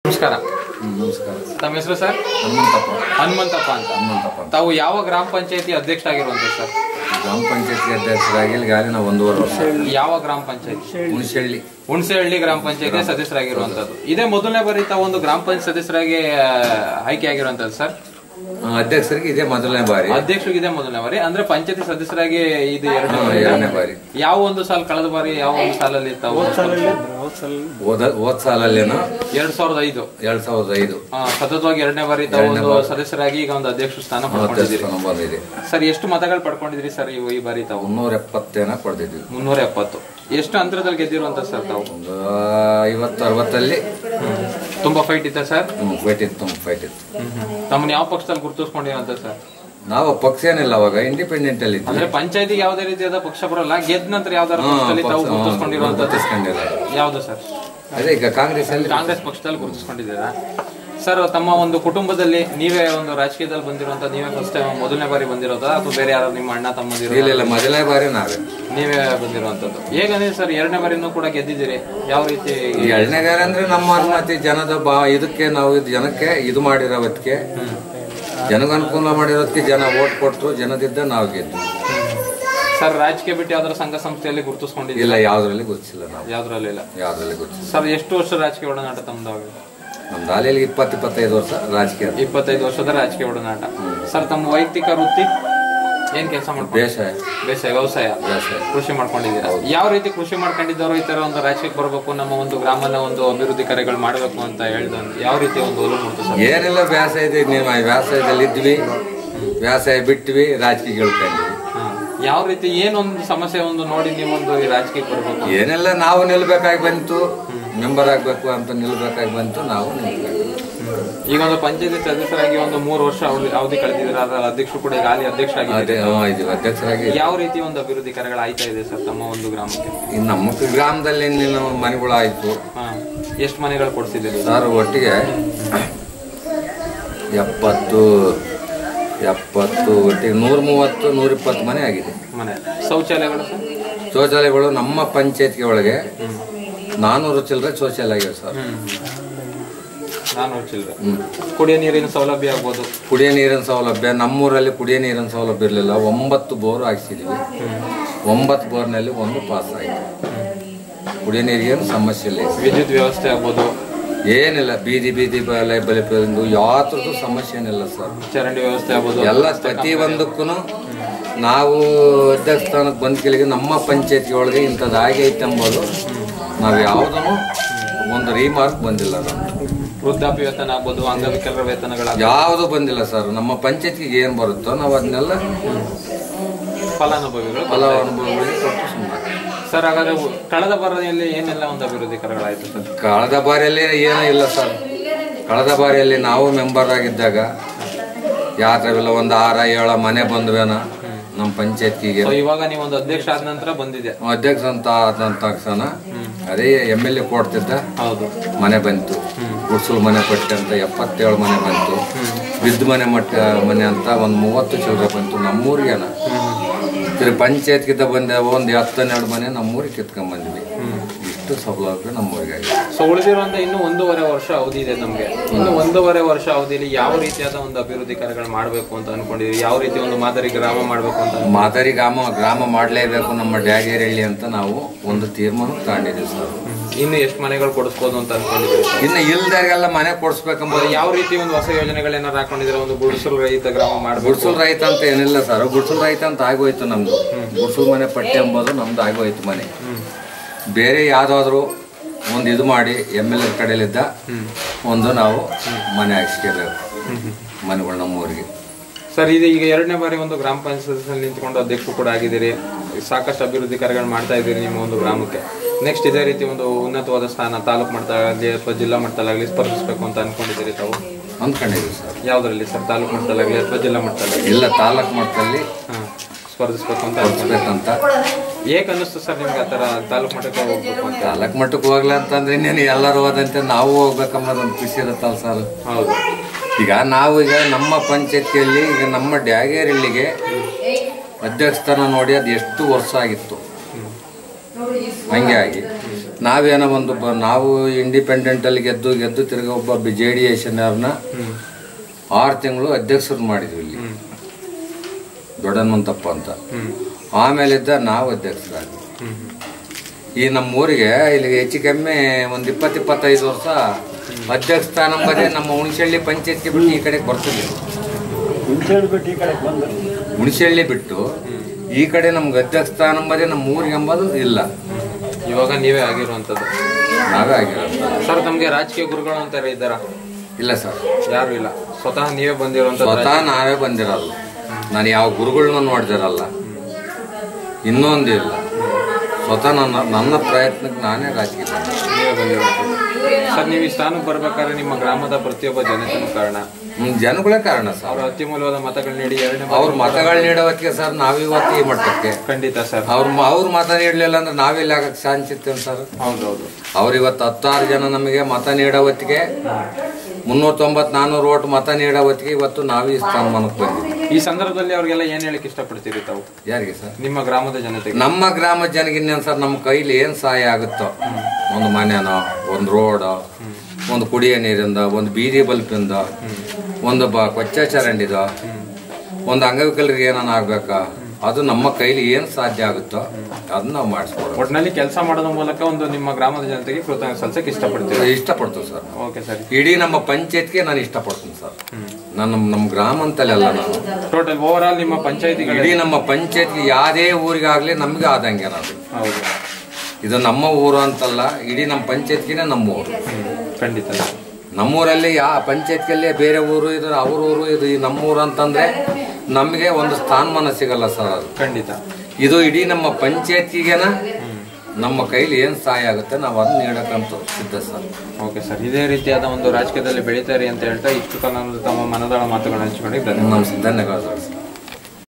ನಮಸ್ಕಾರ ಹ್ಮ್, ನಮಸ್ಕಾರ ತಮ್ಮ ಹೆಸರು ಸರ್ ಹನುಮಂತಪ್ಪ ಹನುಮಂತಪ್ಪ ಅಂತ ಹನುಮಂತಪ್ಪ ಅಂತ. ತಾವು ಯಾವ ಗ್ರಾಮ ಪಂಚಾಯತಿ ಅಧ್ಯಕ್ಷರಾಗಿರುವಂತ ಸರ್ ಗ್ರಾಮ ಪಂಚಾಯತಿ ಅಧ್ಯಕ್ಷರಾಗಿ ಈಗಾಗಲೇ ನಾವು ಒಂದೂವರೆ ವರ್ಷ ಯಾವ ಗ್ರಾಮ ಪಂಚಾಯತಿ ಹುಣಸಳ್ಳಿ ಹುಣಸೆಹಳ್ಳಿ ಗ್ರಾಮ ಪಂಚಾಯತಿ ಸದಸ್ಯರಾಗಿರುವಂತದ್ದು ಇದೇ ಮೊದಲನೇ ಬಾರಿ ತಾವು ಒಂದು ಗ್ರಾಮ ಪಂಚಾಯತ್ ಸದಸ್ಯರಾಗಿ ಆ, ಆಯ್ಕೆ ಆಗಿರುವಂತದ್ದು ಸರ್ ಆ, ಅಧ್ಯಕ್ಷರಿಗೆ ಇದೇ ಮೊದಲನೇ ಬಾರಿ ಅಧ್ಯಕ್ಷರಿಗೆ ಇದೇ ಮೊದಲನೇ ಬಾರಿ ಅಂದ್ರೆ ಪಂಚಾಯತಿ ಸದಸ್ಯರಾಗಿ ಇದು ಎರಡನೇ ಹಾ, ಬಾರಿ ಎರಡನೇ ಬಾರಿ ಯಾವ ಒಂದು ಸಾಲ ಕಳೆದ ಬಾರಿ ಯಾವ ಒಂದು ಸಾಲಲ್ಲಿ ತಾವು ಹೋದ ಹೋದ್ ಸಾಲಲ್ಲೇನೋ ಎರಡ್ ಸಾವಿರದ ಐದು ಎರಡ್ ಸಾವಿರದ ಐದು ಆ, ಸತತವಾಗಿ ಎರಡನೇ ಬಾರಿ ತಾವು ಒಂದು ಸದಸ್ಯರಾಗಿ ಈಗ ಒಂದು ಅಧ್ಯಕ್ಷ ಸ್ಥಾನ ಪಡ್ಕೊಂಡಿದ್ದೀರಿ ಅಧ್ಯಕ್ಷ ಬಂದಿದೆ ಸರ್ ಎಷ್ಟು ಮತಗಳು ಪಡ್ಕೊಂಡಿದ್ರಿ ಸರ್ ಇವು ಈ ಬಾರಿ ತಾವು ಮುನ್ನೂರ ಎಪ್ಪತ್ತೇನ ಪಡೆದಿದ್ವಿ ಮುನ್ನೂರ ಎಪ್ಪತ್ತು ಎಷ್ಟು ಅಂತರದಲ್ಲಿ ಗೆದ್ದಿರುವಂತ ಸರ್ ತಾವು ಒಂದು ಐವತ್ತು ಅರವತ್ತಲ್ಲಿ ತುಂಬಾ ಫೈಟ್ ಇತ್ತ ಸರ್ ಫೈಟ್ ಇತ್ತು ಫೈಟ್ ಇತ್ತು ತಮ್ಮನ್ನ ಯಾವ ಪಕ್ಷದಲ್ಲಿ ಗುರುತಿಸ್ಕೊಂಡಿರಂತ ಸರ್ ನಾವು ಪಕ್ಷ ಏನಿಲ್ಲ ಅವಾಗ ಇಂಡಿಪೆಂಡೆಂಟ್ ಅಲ್ಲಿ ಇದ್ವಿ ಅಂದ್ರೆ ಪಂಚಾಯತಿಗೆ ಯಾವ್ದೇ ರೀತಿಯಾದ ಪಕ್ಷ ಬರಲ್ಲ ಗೆದ್ದ ನಂತರ ಯಾವ್ದಾರ ಪಕ್ಷದಲ್ಲಿ ತಾವು ಗುರುತಿಸ್ಕೊಂಡಿರುವಂತದ್ದು ಗುರುತಿಸ್ಕೊಂಡಿಲ್ಲ ಯಾವ್ದು ಸರ್ ಅದೇ ಈಗ ಕಾಂಗ್ರೆಸ್ ಅಲ್ಲಿ ಕಾಂಗ್ರೆಸ್ ಪಕ್ಷದಲ್ಲಿ ಗುರುತಿಸ್ಕೊಂಡಿದ್ದೀರಾ ಸರ್ ತಮ್ಮ ಒಂದು ಕುಟುಂಬದಲ್ಲಿ ನೀವೇ ಒಂದು ರಾಜಕೀಯದಲ್ಲಿ ಬಂದಿರುವಂತ ನೀವೇ ಫಸ್ಟ್ ಟೈಮ್ ಮೊದಲನೇ ಬಾರಿ ಬಂದಿರೋದಾ ಅಥವಾ ಬೇರೆ ಯಾರು ನಿಮ್ಮ ಅಣ್ಣ ತಮ್ಮಂದಿರು ಇಲ್ಲ ಇಲ್ಲ ಮೊದಲನೇ ಬಾರಿ ನಾವೇ ನೀವೇ ಬಂದಿರುವಂತದ್ದು ಹೇಗಂದ್ರೆ ಸರ್ ಎರಡನೇ ಬಾರಿನೂ ಕೂಡ ಗೆದ್ದಿದ್ದೀರಿ ಯಾವ ರೀತಿ ಈ ಎರಡನೇಗಾರ ಅಂದ್ರೆ ನಮ್ಮ ಮತ್ತೆ ಜನದ ಬಾ ಇದಕ್ಕೆ ನಾವು ಇದು ಜನಕ್ಕೆ ಇದು ಮಾಡಿರೋದಕ್ಕೆ ಜನಗ ಅನುಕೂಲ ಮಾಡಿರೋದಕ್ಕೆ ಜನ ಓಟ್ ಕೊಟ್ಟರು ಜನದಿದ್ದ ನಾವು ಗೆದ್ದು ಸರ್ ರಾಜಕೀಯ ಬಿಟ್ಟು ಯಾವ್ದಾರ ಸಂಘ ಸಂಸ್ಥೆಯಲ್ಲಿ ಗುರುತಿಸ್ಕೊಂಡಿದ್ದೀರಿ ಇಲ್ಲ ಯಾವ್ದ್ರಲ್ಲಿ ಗೊತ್ತಿಲ್ಲ ನಾವು ಯಾವ್ದ್ರಲ್ಲಿ ಇಲ್ಲ ಯಾವ್ದ್ರಲ್ಲಿ ಗೊತ್ತಿಲ್ಲ ಸರ್ ಎಷ್ಟು ವರ್ಷ ರಾಜಕೀಯ ಒಡನಾಟ ತಮ್ಮದಾಗ ನಮ್ಮ ದಾಲಿಯಲ್ಲಿ ಇಪ್ಪತ್ತು ಇಪ್ಪತ್ತೈದು ವರ್ಷ ರಾಜಕೀಯ ಇಪ್ಪತ್ತೈದು ವರ್ಷದ ರಾಜಕೀಯ ಒಡನಾಟ ಸರ್ ತಮ್ಮ ವೈಯಕ್ತಿಕ ವೃತ್ತಿ ಏನ್ ಕೆಲಸ ಮಾಡ್ಕೊಂಡು ಬೇಸಾಯ ಬೇಸಾಯ ವ್ಯವಸಾಯ ಬೇಸಾಯ ಕೃಷಿ ಮಾಡ್ಕೊಂಡಿದ್ದೀರಾ ಯಾವ ರೀತಿ ಕೃಷಿ ಮಾಡ್ಕೊಂಡಿದ್ದವರು ಈ ತರ ಒಂದು ರಾಜಕೀಯಕ್ಕೆ ಬರಬೇಕು ನಮ್ಮ ಒಂದು ಗ್ರಾಮನ ಒಂದು ಅಭಿವೃದ್ಧಿ ಕಾರ್ಯಗಳು ಮಾಡಬೇಕು ಅಂತ ಹೇಳ್ದ ಯಾವ ರೀತಿ ಒಂದು ಒಲವು ಮೂಡ್ತು ಸರ್ ಏನಿಲ್ಲ ವ್ಯಾಸಾಯ ಇದೆ ನೀವು ವ್ಯಾಸಾಯದಲ್ಲಿ ಇದ್ವಿ ವ್ಯಾಸಾಯ ಬಿಟ್ವಿ ರಾಜಕೀಯ ಗೆಳ್ಕೊಂಡ್ವಿ ಹಾ. ಯಾವ ರೀತಿ ಏನೊಂದು ಸಮಸ್ಯೆ ಒಂದು ನೋಡಿ ನೀವೊಂದು ಈ ರಾಜಕೀಯಕ್ಕೆ ಬರಬೇಕು ಏನೆಲ್ಲ ನಾವು ನಿಲ್ಬೇಕಾಗಿ ಬಂತು ಮೆಂಬರ್ ಆಗ್ಬೇಕು ಅಂತ ನಿಲ್ಬೇಕಾಗಿ ಬಂತು ನಾವು ನಿಲ್ಬೇಕು ಈಗ ಒಂದು ಪಂಚಾಯತಿ ಸದಸ್ಯರಾಗಿ ಒಂದು ಮೂರು ವರ್ಷ ಅವಧಿ ಅವಧಿ ಕಳೆದಿದ್ದೀರಾ ಅದರ ಅಧ್ಯಕ್ಷರು ಕೂಡ ಈಗ ಹಾಲಿ ಅಧ್ಯಕ್ಷ ಅದೇ ಆಗಿದ್ದಾರೆ ಹಾ, ಇದೀವಿ ಅಧ್ಯಕ್ಷರಾಗಿ ಯಾವ ರೀತಿ ಒಂದು ಅಭಿವೃದ್ಧಿ ಕಾರ್ಯಗಳು ಆಯ್ತಾ ಇದೆ ಸರ್ ತಮ್ಮ ಒಂದು ಗ್ರಾಮಕ್ಕೆ ಇನ್ನು ನಮ್ಮ ಗ್ರಾಮದಲ್ಲಿ ಇನ್ನೇನು ಮನೆಗಳು ಆಯ್ತು ಹಾ ಎಷ್ಟು ಮನೆಗಳು ಕೊಡ್ಸಿದ್ದೀರಿ ಸರ್ ಒಟ್ಟಿಗೆ ಎಪ್ಪತ್ತು ಎಪ್ಪತ್ತು ಒಟ್ಟಿಗೆ ನೂರ ಮೂವತ್ತು ನೂರ ಇಪ್ಪತ್ತು ಮನೆ ಆಗಿದೆ ಮನೆ ಶೌಚಾಲಯಗಳು ಸರ್ ಶೌಚಾಲಯಗಳು ನಮ್ಮ ಪಂಚಾಯತ್ಗೆ ಒಳಗೆ ನಾನ್ನೂರು ಚಿಲ್ಲರೆ ಶೌಚಾಲಯ ಆಗಿವೆ ಸರ್ ನಾನ್ನೂರು ಚಿಲ್ಲರೆ ಹ್ಮ್. ಕುಡಿಯೋ ನೀರಿನ ಸೌಲಭ್ಯ ಆಗ್ಬೋದು ಕುಡಿಯೋ ನೀರಿನ ಸೌಲಭ್ಯ ನಮ್ಮೂರಲ್ಲಿ ಕುಡಿಯೋ ನೀರಿನ ಸೌಲಭ್ಯ ಇರಲಿಲ್ಲ ಒಂಬತ್ತು ಬೋರ್ ಹಾಕ್ಸಿದ್ವಿ ಒಂಬತ್ತು ಬೋರ್ನಲ್ಲಿ ಒಂದು ಪಾಸ್ ಆಯಿತು ಕುಡಿಯೋ ನೀರಿಗೆ ಏನು ಸಮಸ್ಯೆ ಇಲ್ಲ ಈಗ. ವಿದ್ಯುತ್ ವ್ಯವಸ್ಥೆ ಆಗ್ಬೋದು ಏನಿಲ್ಲ ಬೀದಿ ಬೀದಿ ಬಲೆ ಬಲೆ ಬಂದು ಯಾವ್ದು ಸಮಸ್ಯೆ ಏನಿಲ್ಲ ಸರ್ ಚರಂಡಿ ವ್ಯವಸ್ಥೆ ಆಗ್ಬೋದು ಎಲ್ಲ ಪ್ರತಿಯೊಂದಕ್ಕೂ ನಾವು ಅಧ್ಯಕ್ಷ ಸ್ಥಾನಕ್ಕೆ ಬಂದ ಕೆಳಗೆ ನಮ್ಮ ಪಂಚಾಯತಿ ಒಳಗೆ ಇಂಥದ್ದು ಆಗೈತೆ ಎಂಬುದು ನಾವು ಯಾವುದನ್ನು ಒಂದು ರೀಮಾರ್ಕ್ ಬಂದಿಲ್ಲ ನಮ್ದು ವೃದ್ಧಾಪ್ಯ ವೇತನ ಆಗ್ಬೋದು ಅಂಗವಿಕಲರ ವೇತನಗಳಾಗ್ಬೋದು ಯಾವುದು ಬಂದಿಲ್ಲ ಸರ್ ನಮ್ಮ ಪಂಚಾಯತ್ಗೆ ಏನು ಬರುತ್ತೋ ನಾವು ಅದನ್ನೆಲ್ಲ ಫಲಾನುಭವಿಗಳು ಫಲಾನುಭವಿಗಳಿಗೆ ಕೊಟ್ಟು ಸುಮ್ಮನೆ ಸರ್ ಹಾಗಾದ್ರೆ ಉ- ಕಳೆದ ಬಾರಿಯಲ್ಲಿ ಏನೆಲ್ಲ ಒಂದು ಅಭಿವೃದ್ಧಿ ಕಾರ್ಯಗಳಾಯ್ತು ಸರ್ ಕಳೆದ ಬಾರಿಯಲ್ಲಿ ಏನೂ ಇಲ್ಲ ಸರ್ ಕಳೆದ ಬಾರಿಯಲ್ಲಿ ನಾವು ಮೆಂಬರ್ ಆಗಿದ್ದಾಗ ಯಾತ್ರವಿಲ್ಲ ಒಂದು ಆರ ಏಳ ಮನೆ ಬಂದ್ವೇನ ನಮ್ಮ ಪಂಚಾಯತ್ಗೆ ಸೊ ಇವಾಗ ನೀವು ಒಂದು ಅಧ್ಯಕ್ಷ ಆದ ನಂತರ ಬಂದಿದೆ ಅಧ್ಯಕ್ಷ ಅಂತ ಆದ ತಕ್ಷಣ ಅದೇ ಎಮ್ ಎಲ್ ಎ ಕೊಡ್ತಿದ್ದ ಹೌದು ಮನೆ ಬಂತು ಗುಡ್ಸಲ್ ಮನೆ ಪಟ್ಟಿ ಅಂತ ಎಪ್ಪತ್ತೇಳು ಮನೆ ಬಂತು ಬಿದ್ದು ಮನೆ ಮಟ್ಟ ಮನೆ ಅಂತ ಒಂದು ಮೂವತ್ತು ಚಿಲ್ಲರೆ ಬಂತು ನಮ್ಮೂರಿಗೆನ ತಿರ್ಗಿ ಪಂಚಾಯತ್ಗಿಂತ ಬಂದೆ ಒಂದು ಹತ್ತನ್ನೆರಡು ಮನೆ ನಮ್ಮೂರಿಗೆ ಕಿತ್ಕೊಂಡ್ ಬಂದ್ವಿ ಇಷ್ಟು ಸೌಲಭ್ಯ ನಮ್ಮೂರಿಗೆ ಆಗಿದೆ ಸೊ ಉಳಿದಿರುವಂತ ಇನ್ನು ಒಂದೂವರೆ ವರ್ಷ ಅವಧಿ ಇದೆ ನಮ್ಗೆ ಇನ್ನು ಒಂದೂವರೆ ವರ್ಷ ಅವಧಿಯಲ್ಲಿ ಯಾವ ರೀತಿಯಾದ ಒಂದು ಅಭಿವೃದ್ಧಿ ಕಾರ್ಯಗಳು ಮಾಡಬೇಕು ಅಂತ ಅನ್ಕೊಂಡಿದೀವಿ ಯಾವ ರೀತಿ ಒಂದು ಮಾದರಿ ಗ್ರಾಮ ಮಾಡಬೇಕು ಅಂತ ಮಾದರಿ ಗ್ರಾಮ ಗ್ರಾಮ ಮಾಡಲೇಬೇಕು ನಮ್ಮ ಡ್ಯಾಗೇರಳ್ಳಿ ಅಂತ ನಾವು ಒಂದು ತೀರ್ಮಾನ ತಗೊಂಡಿದ್ದೀವಿ ಸರ್ ಇನ್ನು ಎಷ್ಟು ಮನೆಗಳು ಕೊಡಿಸ್ಬೋದು ಅಂತ ಅನ್ಕೊಂಡಿದ್ದೀವಿ ಸರ್ ಇನ್ನು ಇಲ್ದಾರಿಗೆಲ್ಲ ಮನೆ ಕೊಡ್ಸ್ಬೇಕಂಬ ಯಾವ ರೀತಿ ಒಂದು ಹೊಸ ಯೋಜನೆಗಳೇನಾರು ಹಾಕೊಂಡಿದ್ರೆ ಒಂದು ಗುಡಿಸಲು ರಹಿತ ಗ್ರಾಮ ಮಾಡಬೇಕು ಗುಡ್ಸಲ್ ರೈತ ಅಂತ ಏನಿಲ್ಲ ಸರ್ ಗುಡ್ಸಲ್ ರೈತ ಅಂತ ಆಗೋಯ್ತು ನಮ್ದು ಗುಡ್ಸಲ್ ಮನೆ ಪಟ್ಟಿ ಎಂಬುದು ನಮ್ದು ಆಗೋಯ್ತು ಮನೆ ಬೇರೆ ಯಾವ್ದಾದ್ರು ಒಂದು ಇದು ಮಾಡಿ ಎಮ್ ಎಲ್ ಎ ಕಡೆಯಲ್ಲಿದ್ದ ಒಂದು ನಾವು ಮನೆ ಹಾಕ್ಸ್ಕೋಬೇಕು ಮನೆಗಳು ನಮ್ಮೂರಿಗೆ ಸರ್ ಇದು ಈಗ ಎರಡನೇ ಬಾರಿ ಒಂದು ಗ್ರಾಮ ಪಂಚಾಯತ್ ಸದಸ್ಯರಲ್ಲಿ ನಿಂತ್ಕೊಂಡು ಅಧ್ಯಕ್ಷರು ಕೂಡ ಆಗಿದ್ದೀರಿ ಸಾಕಷ್ಟು ಅಭಿವೃದ್ಧಿ ಕಾರ್ಯಗಳು ಮಾಡ್ತಾ ಇದ್ದೀರಿ ನಿಮ್ಮ ಒಂದು ಗ್ರಾಮಕ್ಕೆ ನೆಕ್ಸ್ಟ್ ಇದೇ ರೀತಿ ಒಂದು ಉನ್ನತವಾದ ಸ್ಥಾನ ತಾಲೂಕು ಮಟ್ಟದಾಗಲಿ ಅಥವಾ ಜಿಲ್ಲಾ ಮಟ್ಟದಲ್ಲಾಗಲಿ ಸ್ಪರ್ಧಿಸಬೇಕು ಅಂತ ಅನ್ಕೊಂಡಿದ್ದೀರಿ ತಾವು ಅಂದ್ಕೊಂಡಿದ್ದೀವಿ ಸರ್ ಯಾವ್ದ್ರಲ್ಲಿ ಸರ್ ತಾಲೂಕು ಮಟ್ಟದಲ್ಲಾಗಲಿ ಅಥವಾ ಜಿಲ್ಲಾ ಮಟ್ಟದಲ್ಲಾಗಲಿ ಇಲ್ಲ ತಾಲೂಕು ಮಟ್ಟದಲ್ಲಿ ಹಾಂ ಸ್ಪರ್ಧಿಸಬೇಕು ಅಂತ ಅನ್ಕೊಂಡು ಕೊಡ್ಸ್ಬೇಕಂತ ಏಕ್ ಅನ್ನಿಸ್ತು ಸರ್ ನಿಮ್ಗೆ ಆ ಥರ ತಾಲೂಕು ಮಟ್ಟಕ್ಕೆ ಹೋಗ್ಬೇಕು ಅಂತ ತಾಲೂಕು ಮಟ್ಟಕ್ಕೆ ಹೋಗ್ಲಿ ಅಂತಂದ್ರೆ ಇನ್ನೇನು ಎಲ್ಲರೂ ಹೋದಂತೆ ನಾವು ಹೋಗ್ಬೇಕಂಬುದು ಒಂದು ಖುಷಿ ಇರುತ್ತಲ್ಲ ಸರ್ ಹೌದು ಈಗ ನಾವು ಈಗ ನಮ್ಮ ಪಂಚಾಯತಿಯಲ್ಲಿ ಈಗ ನಮ್ಮ ಡ್ಯಾಗೇರಳ್ಳಿಗೆ ಅಧ್ಯಕ್ಷ ಸ್ಥಾನ ನೋಡಿ ಅದು ಎಷ್ಟು ವರ್ಷ ಆಗಿತ್ತು ಹಂಗೆ ಆಗಿ ನಾವೇನೋ ಒಂದು ಬ- ನಾವು ಇಂಡಿಪೆಂಡೆಂಟಲ್ಲಿ ಗೆದ್ದು ಗೆದ್ದು ತಿರ್ಗಿ ಒಬ್ಬ ಬಿ ಜೆ ಡಿ ಎಸ್ನವ್ರನ್ನ ಹ್ಮ್ ಆರು ತಿಂಗಳು ಅಧ್ಯಕ್ಷರು ಮಾಡಿದ್ವಿ ಇಲ್ಲಿ ಹ್ಮ್ ದೊಡ್ಡನ್ಮಂತಪ್ಪ ಅಂತ ಹ್ಮ್ ಆಮೇಲಿದ್ದ ನಾವು ಅಧ್ಯಕ್ಷರಾದ್ವಿ ಹ್ಮ್ ಈ ನಮ್ಮ ಊರಿಗೆ ಇಲ್ಲಿಗೆ ಹೆಚ್ಚು ಕಮ್ಮಿ ಒಂದು ಇಪ್ಪತ್ತು ಇಪ್ಪತ್ತೈದು ವರ್ಷ ಅಧ್ಯಕ್ಷ ಸ್ಥಾನ ಬರೀ ನಮ್ಮ ಹುಣಸಳ್ಳಿ ಪಂಚಾಯತ್ಗೆ ಬಿಟ್ಟು ಈ ಕಡೆಗೆ ಬರ್ತಿರ್ಲಿಲ್ಲ ಹುಣಸಳ್ಳಿ ಬಿಟ್ಟು ಈ ಕಡೆ ನಮ್ಗೆ ಅಧ್ಯಕ್ಷ ಸ್ಥಾನ ಬರೀ ನಮ್ಮ ಊರಿಗೆ ಎಂಬುದು ಇಲ್ಲ ಇವಾಗ ನೀವೇ ಆಗಿರುವಂತದ್ದು ನಾವೇ ಆಗಿರೋದು ಸರ್ ತಮ್ಗೆ ರಾಜಕೀಯ ಗುರುಗಳು ಅಂತ ಇದ್ದಾರ ಇಲ್ಲ ಸರ್ ಯಾರು ಇಲ್ಲ ಸ್ವತಃ ನೀವೇ ಬಂದಿರುವಂತದ್ದು ಸ್ವತಃ ನಾವೇ ಬಂದಿರಲ್ಲ ನಾನು ಯಾವ ಗುರುಗಳನ್ನ ನೋಡ್ದಿರಲ್ಲ ಇನ್ನೊಂದು ಇಲ್ಲ ಸ್ವತಃ ನನ್ನ ನನ್ನ ಪ್ರಯತ್ನಕ್ಕೆ ನಾನೇ ರಾಜಕೀಯ ಬಂದೆ. ನೀವೇ ಬಂದಿರುವಂತದ್ದು ಸರ್ ನೀವು ಈ ಸ್ಥಾನಕ್ಕೆ ಬರ್ಬೇಕಾದ್ರೆ ನಿಮ್ಮ ಗ್ರಾಮದ ಪ್ರತಿಯೊಬ್ಬ ಜನತೆನೂ ಕಾರಣ ಹ್ಮ್, ಜನಗಳೇ ಕಾರಣ ಸರ್ ಅವರು ಅತ್ಯಮೂಲ್ಯವಾದ ಮತಗಳು ನೀಡಿ ಎರಡನೇ ಬಾರಿ ಅವ್ರ ಮತಗಳು ನೀಡೋ ಹೊತ್ತಿಗೆ ಸರ್ ನಾವಿವತ್ತು ಈ ಮಟ್ಟಕ್ಕೆ ಖಂಡಿತ ಸರ್ ಅವ್ರ ಅವ್ರ ಮತ ನೀಡಲಿಲ್ಲ ಅಂದ್ರೆ ನಾವೆಲ್ಲ ಆಗಕ್ಕೆ ಶಾಂತಿರ್ತೇವೆ ಸರ್ ಹೌದೌದು ಅವ್ರು ಇವತ್ತು ಹತ್ತಾರು ಜನ ನಮಗೆ ಮತ ನೀಡೋ ಹೊತ್ತಿಗೆ ಮುನ್ನೂರ ತೊಂಬತ್ತು ನಾನ್ನೂರು ಓಟ್ ಮತ ನೀಡೋ ಹೊತ್ತಿಗೆ ಇವತ್ತು ನಾವು ಈ ಸ್ಥಾನಮಾನಕ್ಕೆ ಬಂದಿದ್ದೀವಿ ಈ ಸಂದರ್ಭದಲ್ಲಿ ಅವ್ರಿಗೆಲ್ಲ ಏನ್ ಹೇಳಕ್ ಇಷ್ಟಪಡ್ತೀರಿ ತಾವು ಯಾರಿಗೆ ಸರ್ ನಿಮ್ಮ ಗ್ರಾಮದ ಜನತೆಗೆ ನಮ್ಮ ಗ್ರಾಮದ ಜನಗಿನ್ನೇನು ಸರ್ ನಮ್ಮ ಕೈಲಿ ಏನು ಸಹಾಯ ಆಗುತ್ತೋ ಒಂದು ಮನೆನೋ ಒಂದು ರೋಡೋ ಒಂದು ಕುಡಿಯೋ ನೀರಿಂದ ಒಂದು ಬೀದಿ ಬಲ್ಪಿಂದ ಒಂದು ಬ ಕೊಚ್ಚ ಚರಂಡಿದ ಒಂದು ಅಂಗವಿಕಲರಿಗೆ ಏನಾನ ಆಗ್ಬೇಕಾ ಅದು ನಮ್ಮ ಕೈಲಿ ಏನು ಸಾಧ್ಯ ಆಗುತ್ತೋ ಅದನ್ನ ನಾವು ಮಾಡಿಸ್ಕೊಡೋದು ಒಟ್ಟಿನಲ್ಲಿ ಕೆಲಸ ಮಾಡೋದ್ರ ಮೂಲಕ ಒಂದು ನಿಮ್ಮ ಗ್ರಾಮದ ಜನತೆಗೆ ಕೃತಜ್ಞ ಸಲ್ಸಕ್ ಇಷ್ಟಪಡ್ತೀರಿ ಇಷ್ಟಪಡ್ತೀವಿ ಸರ್ ಓಕೆ ಸರ್ ಇಡೀ ನಮ್ಮ ಪಂಚಾಯತ್ಗೆ ನಾನು ಇಷ್ಟಪಡ್ತೀನಿ ಸರ್ ನನ್ನ ನಮ್ಮ ಗ್ರಾಮ ಅಂತಲೆಲ್ಲ ನಾನು ಟೋಟಲ್ ಓವರ್ ಆಲ್ ನಿಮ್ಮ ಪಂಚಾಯತಿಗಳ ಇಡೀ ನಮ್ಮ ಪಂಚಾಯತ್ಗೆ ಯಾವುದೇ ಊರಿಗಾಗಲಿ ನಮಗೆ ಆದಂಗೆ ಅದು ಹೌದು ಇದು ನಮ್ಮ ಊರು ಅಂತಲ್ಲ ಇಡೀ ನಮ್ಮ ಪಂಚಾಯತ್ಗೆ ನಮ್ಮ ಊರು ಹ್ಮ್. ಖಂಡಿತ ನಮ್ಮೂರಲ್ಲಿ ಯಾ ಪಂಚಾಯತ್ಗೆಲ್ಲೇ ಬೇರೆ ಊರು ಇದು ಅವ್ರ ಊರು ಇದು ಈ ನಮ್ಮ ಊರು ಅಂತಂದ್ರೆ ನಮಗೆ ಒಂದು ಸ್ಥಾನಮಾನ ಸಿಗಲ್ಲ ಸರ್ ಅದು ಖಂಡಿತ ಇದು ಇಡೀ ನಮ್ಮ ಪಂಚಾಯತ್ಗೆನ ನಮ್ಮ ಕೈಲಿ ಏನು ಸಹಾಯ ಆಗುತ್ತೆ ನಾವು ಅದನ್ನ ನೀಡಕ್ಕಂತ ಸಿದ್ಧ ಸರ್ ಓಕೆ ಸರ್ ಇದೇ ರೀತಿಯಾದ ಒಂದು ರಾಜಕೀಯದಲ್ಲಿ ಬೆಳೀತಾರೆ ಅಂತ ಹೇಳ್ತಾ ಇಷ್ಟು ಕಾಲ ತಮ್ಮ ಮನದಾಳ ಮಾತುಗಳನ್ನ ಹಂಚ್ಕೊಂಡಿದ್ದು ಧನ್ಯವಾದ ನಮ್ಮ ಧನ್ಯವಾದಗಳು ಸರ್